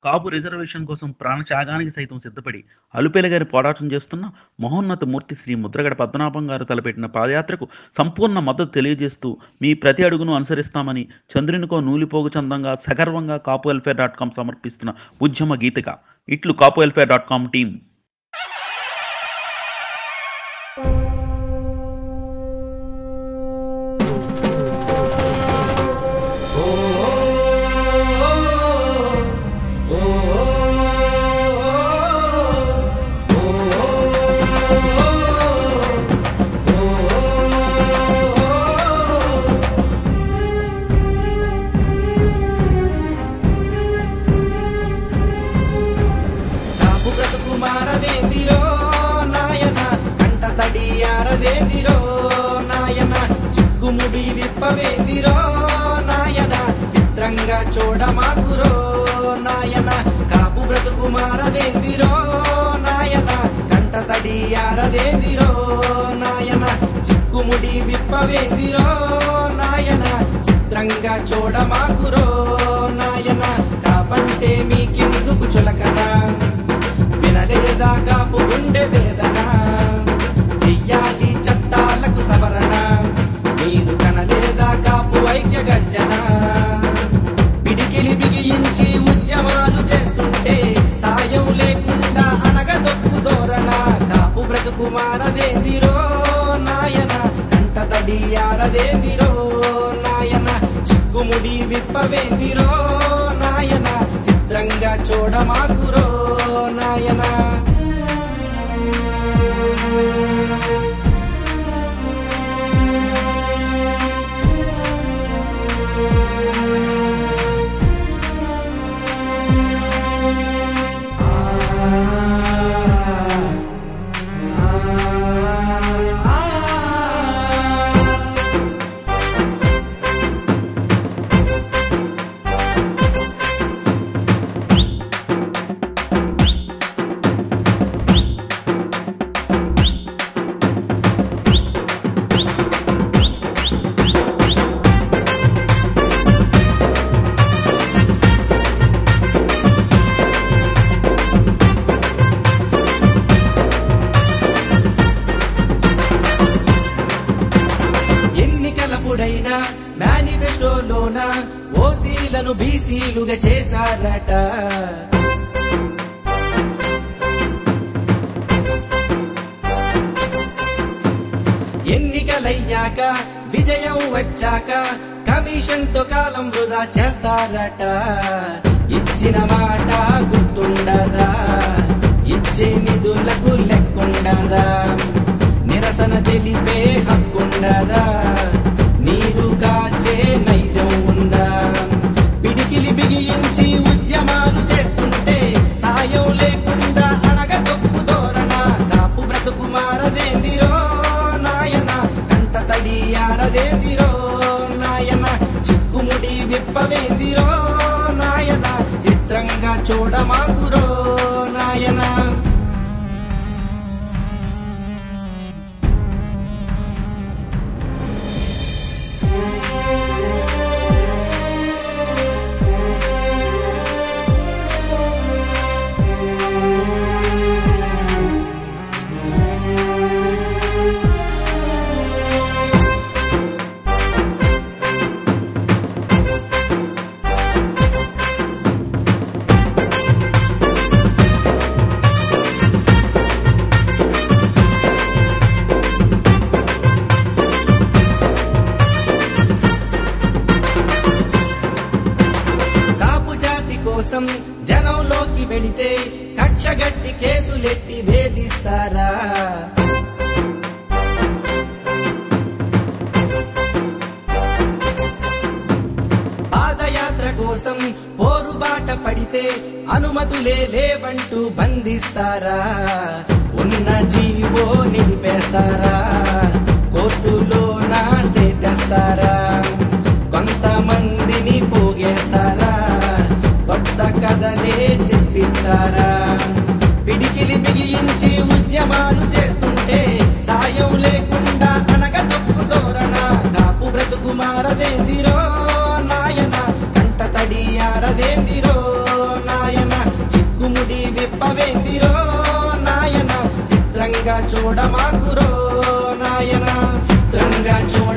కాపు reservation కోసం ప్రాణత్యాగానికి సైతం సిద్ధపడి అలుపెలగారి పోరాటం చేస్తున్న మహోన్నత మూర్తి శ్రీ ముద్రగడ పద్మనాభం గారు తలపెట్టిన పాదయాత్రకు సంపూర్ణ మద్దతు తెలియజేస్తూ మీ ప్రతి అడుగును అనుసరిస్తామని చంద్రునికో నూలిపోగు చందంగా సగర్వంగా కాపు వెల్ఫేర్ డాట్ కామ్ సమర్పిస్తున్న ఉద్యమ గీతిక ఇట్లు Kapu welfare dot com team Kapu బ్రతుకు మారదేందిరో నాయన కంట తడి ఆరదేందిరో నాయన చిక్కుముడి విప్పవేందిరో నాయన చిత్రంగా చూడమాకురో నాయన కాపు బ్రతుకు మారదేందిరో నాయన కంట తడి ఆరదేందిరో నాయన చిక్కుముడి విప్పవేందిరో నాయన చిత్రంగా చూడమాకురో నాయన కాపంటే మీకెందుకు చులకన వినలేదా కాపు గుండె వేదన చెయ్యాలి చట్టాలకు సవరణ మీరు కనలేదా కాపు ఐక్య గర్జన పిడికిలి బిగించి ఉద్యమాలు చేస్తుంటే సాయం లేకుండా అనగదొక్కు ధోరణ కాపు బ్రతుకు మారదేందిరో నాయన కంట తడి ఆరదేందిరో నాయన చిక్కుముడి విప్పవేందిరో నాయన చిత్రంగా చూడమాకురో నాయన ఎన్నికలపుడైనా మేనిఫెస్టోలోన ఓసీలను బీసీలుగా చేశారట ఎన్నికలయ్యాక విజయం వచ్చాక కమిషన్ తో కాలం వృధా చేస్తారట ఇచ్చిన మాట గుర్తుండదా ఇచ్చే నిధులకు లెక్కుండదా నిరసన తెలిపే హక్కుండదా నీరు కాచే నైజం ఉందా పిడికిలి బిగించి ఉద్యమాలు చేస్తుంటే సాయం లేకుండా అణగదొక్కు ధోరణ కాపు బ్రతుకు మారదేందిరో నాయన కంట తడి ఆరదేందిరో నాయన చిక్కుముడి విప్పవేందిరో నాయన చిత్రంగా చూడమాకురో నాయనా కాపు జాతి కోసం జనంలోకి వెళితే కక్షగట్టి కేసులెట్టి భేదిస్తారా పాదయాత్ర కోసం పోరుబాట పడితే అనుమతులే లేవంటూ బంధిస్తారా ఉన్న జీవో నిలిపేస్తారా కోర్టులో నా స్టే తెస్తారా కొంతమందిని పోగేస్తారా కొత్త కథలే చెప్పిస్తారా పిడికిలి బిగించి ఉద్యమాలు చేస్తుంటే సాయం లేకుండా అనగ తొక్కు తోరణ కాపు బ్రతుకు మారదేందిరో నాయన కంట తడి ఆరదేందిరో నాయన చిత్రంగా చూడమాకురో నాయన చిత్రంగా చూడ